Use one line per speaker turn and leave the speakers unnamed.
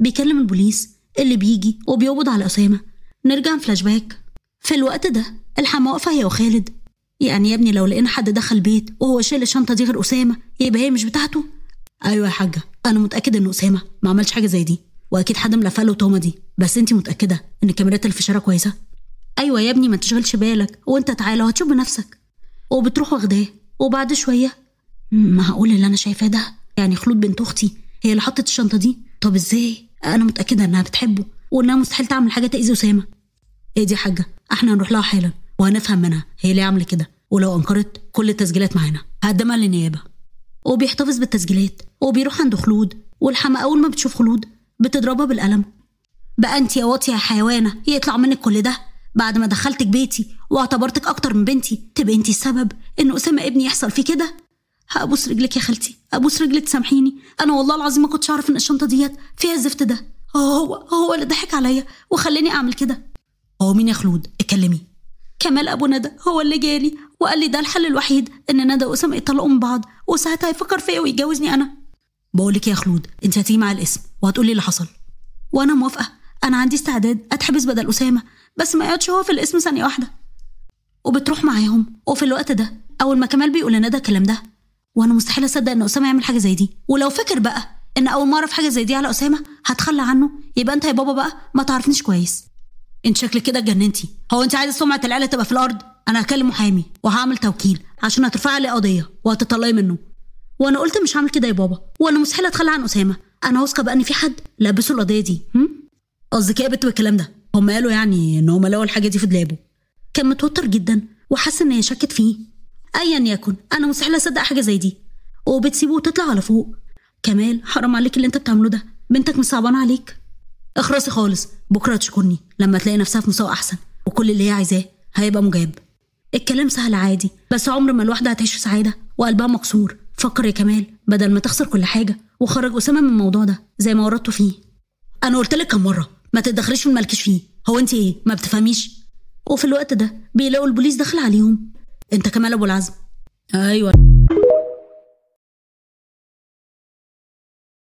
بيكلم البوليس اللي بيجي وبيقبض على أسامة نرجع فلاش باك في الوقت ده الحما واقفة هي وخالد يعني يا ابني لو لقينا حد دخل البيت وهو شايل الشنطة دي غير أسامة يبقى هي مش بتاعته أيوة يا حاجة أنا متأكد إن أسامة ما عملش حاجة زي دي وأكيد حد ملفق له التهمة دي بس أنت متأكدة إن الكاميرات اللي في الشارع كويسة أيوة يا ابني ما تشغلش بالك وأنت تعالى وهتشوف بنفسك وبتروح واخداه وبعد شوية معقول اللي أنا شايفاه ده يعني خلود بنت أختي هي اللي حطت الشنطة دي طب إزاي أنا متأكدة إنها بتحبه وإنها مستحيل تعمل حاجة تأذي أسامة إيه دي يا حاجة إحنا هنروح لها حالا وهنفهم منها هي ليه عملت كده ولو أنكرت كل التسجيلات معانا هقدمها للنيابة وبيحتفظ بالتسجيلات وبيروح عند خلود والحما أول ما بتشوف خلود بتضربها بالقلم بقى انت يا واطية يا حيوانة يطلع منك كل ده بعد ما دخلتك بيتي واعتبرتك أكتر من بنتي تبقى انت السبب إن أسامة ابني يحصل فيه كده هبوس رجلك يا خالتي ابوس رجلك سامحيني انا والله العظيم ما كنتش اعرف ان الشنطه ديت فيها الزفت ده هو هو اللي ضحك عليا وخلاني اعمل كده هو مين يا خلود اتكلمي كمال ابو ندى هو اللي جالي وقال لي ده الحل الوحيد ان ندى واسامه يطلقوا من بعض وساعتها يفكر فيا ويتجوزني انا بقول لك يا خلود انت هتيجي مع الاسم وهتقولي اللي حصل وانا موافقه انا عندي استعداد اتحبس بدل اسامه بس ما يقعدش هو في الاسم ثانيه واحده وبتروح معاهم وفي الوقت ده اول ما كمال بيقول لندى الكلام ده وانا مستحيل اصدق ان اسامه يعمل حاجه زي دي ولو فاكر بقى ان اول ما اعرف حاجه زي دي على اسامه هتخلى عنه يبقى انت يا بابا بقى ما تعرفنيش كويس انت شكلك كده اتجننتي هو انت عايزه سمعه العيله تبقى في الارض انا هكلم محامي وهعمل توكيل عشان هترفعي عليه قضيه وهتطلعي منه وانا قلت مش هعمل كده يا بابا وانا مستحيل اتخلى عن اسامه انا واثقه بقى ان في حد لبسه القضيه دي هم؟ قصدك ايه يا بنت بالكلام ده هم قالوا يعني ان هم لقوا الحاجه دي في دولابه كان متوتر جدا وحاسس ان هي شكت فيه ايا يكن انا مستحيل اصدق حاجه زي دي وبتسيبه وتطلع على فوق كمال حرام عليك اللي انت بتعمله ده بنتك مش صعبانه عليك اخرسي خالص بكره تشكرني لما تلاقي نفسها في مستوى احسن وكل اللي هي عايزاه هيبقى مجاب الكلام سهل عادي بس عمر ما الواحده هتعيش في سعاده وقلبها مكسور فكر يا كمال بدل ما تخسر كل حاجه وخرج اسامه من الموضوع ده زي ما ورطته فيه انا قلت لك كم مره ما تتدخليش في المالكش فيه هو انت ايه ما بتفهميش وفي الوقت ده بيلاقوا البوليس داخل عليهم انت كمال ابو العزم ايوه